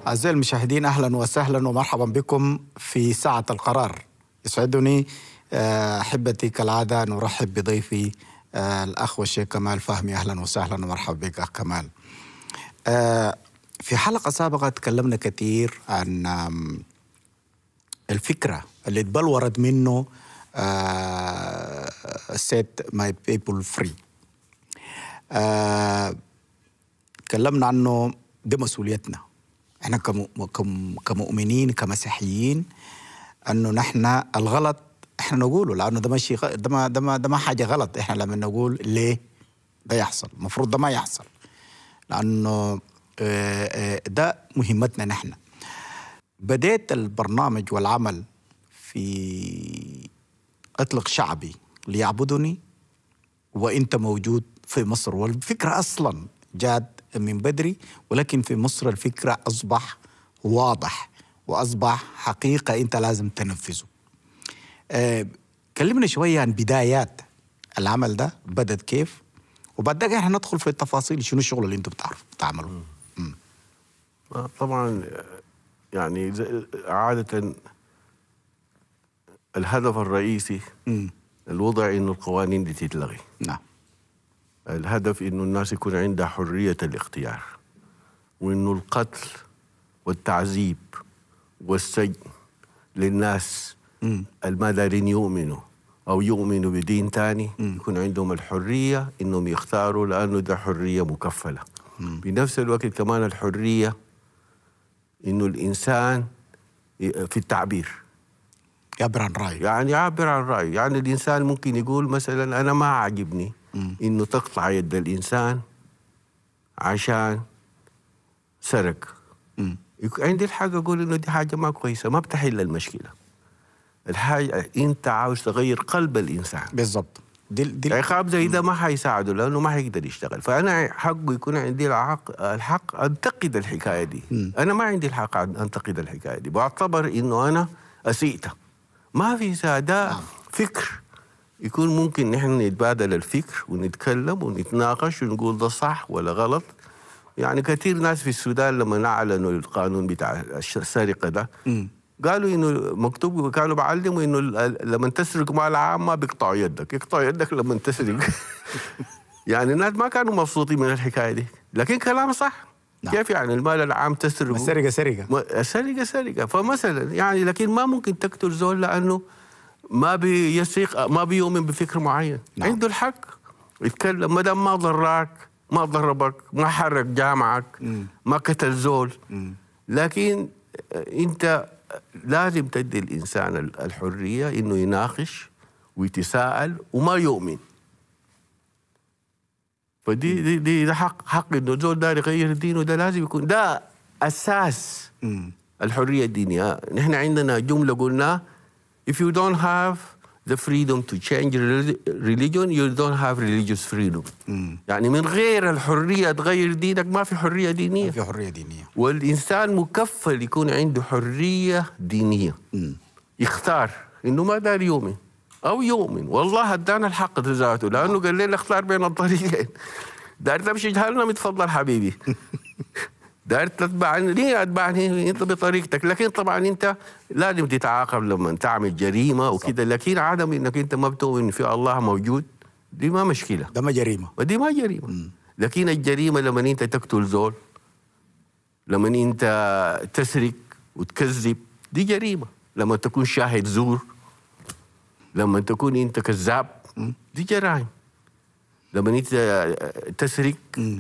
أعزائي المشاهدين أهلا وسهلا ومرحبا بكم في ساعة القرار يسعدني آه، أحبتي كالعادة أن أرحب بضيفي آه، الأخ والشيخ كمال فهمي أهلا وسهلا ومرحبا بك أخ كمال آه، في حلقة سابقة تكلمنا كثير عن آم، الفكرة اللي تبلورت منه سيت ماي بيبل فري تكلمنا عنه دي مسؤوليتنا احنا كم كم كمؤمنين كمسيحيين انه نحن الغلط احنا نقوله لانه ده ماشي غ- ده ما ده ما ده ما حاجه غلط احنا لما نقول ليه ده يحصل المفروض ده ما يحصل لانه آه، آه، ده مهمتنا نحن بديت البرنامج والعمل في اطلق شعبي ليعبدني وانت موجود في مصر والفكره اصلا جات من بدري ولكن في مصر الفكره اصبح واضح واصبح حقيقه انت لازم تنفذه. آه كلمنا شويه عن بدايات العمل ده بدت كيف وبعد ذلك احنا ندخل في التفاصيل شنو الشغل اللي انتم بتعرفوا تعملوا. آه، طبعا يعني زي- عادة الهدف الرئيسي مم. الوضع انه القوانين دي تتلغي نعم الهدف انه الناس يكون عندها حرية الاختيار وانه القتل والتعذيب والسجن للناس مم. الما دارين يؤمنوا او يؤمنوا بدين تاني يكون عندهم الحرية انهم يختاروا لانه ده حرية مكفلة بنفس الوقت كمان الحرية انه الانسان ي- في التعبير يعبر عن رايه يعني يعبر عن رأيه يعني الإنسان ممكن يقول مثلا أنا ما عجبني إنه تقطع يد الإنسان عشان سرق مم. يك- عندي الحق أقول إنه دي حاجة ما كويسة ما بتحل المشكلة الحاجة أنت عاوز تغير قلب الإنسان بالضبط دي دي عقاب زي ده ما حيساعده لانه ما حيقدر يشتغل فانا حقه يكون عندي الحق الحق انتقد الحكايه دي انا ما عندي الحق أن انتقد الحكايه دي بعتبر انه انا اسيت ما في سا- ده فكر يكون ممكن نحن نتبادل الفكر ونتكلم ونتناقش ونقول ده صح ولا غلط يعني كثير ناس في السودان لما اعلنوا القانون بتاع الش- السرقه ده قالوا انه مكتوب كانوا بعلموا انه ال- ال- لما تسرق مال عام ما بيقطعوا يدك يقطعوا يدك لما تسرق يعني الناس ما كانوا مبسوطين من الحكايه دي لكن كلام صح نعم. كيف يعني المال العام تسرقه سرقه سرقه ما- سرقه سرقه فمثلا يعني لكن ما ممكن تقتل زول لانه ما بيسيق ما بيؤمن بفكر معين نعم. عنده الحق يتكلم ما دام ما ضراك ما ضربك ما حرك جامعك ما قتل زول لكن انت لازم تدي الانسان ال- الحريه انه يناقش ويتساءل وما يؤمن فدي دي, دي ده حق حق انه الزول ده يغير دينه ده لازم يكون ده اساس مم. الحريه الدينيه نحن عندنا جمله قلنا if you don't have the freedom to change reli- religion you don't have religious freedom يعني من غير الحريه تغير دينك ما في حريه دينيه في حريه دينيه والإنسان مكفل يكون عنده حرية دينية يختار إنه ما دار يؤمن أو يؤمن والله ادانا الحق ذاته لأنه قال لنا اختار بين الطريقين دار تمشي جهنم اتفضل حبيبي دار تتبعني ليه اتبعني انت بطريقتك لكن طبعا انت لازم تتعاقب لما تعمل جريمه وكده لكن عدم انك انت ما بتؤمن في الله موجود دي ما مشكله ده ما جريمه ودي ما جريمه لكن الجريمه لما انت تقتل زول لما انت تسرق وتكذب دي جريمه لما تكون شاهد زور لما تكون انت كذاب دي جرائم لما انت تسرق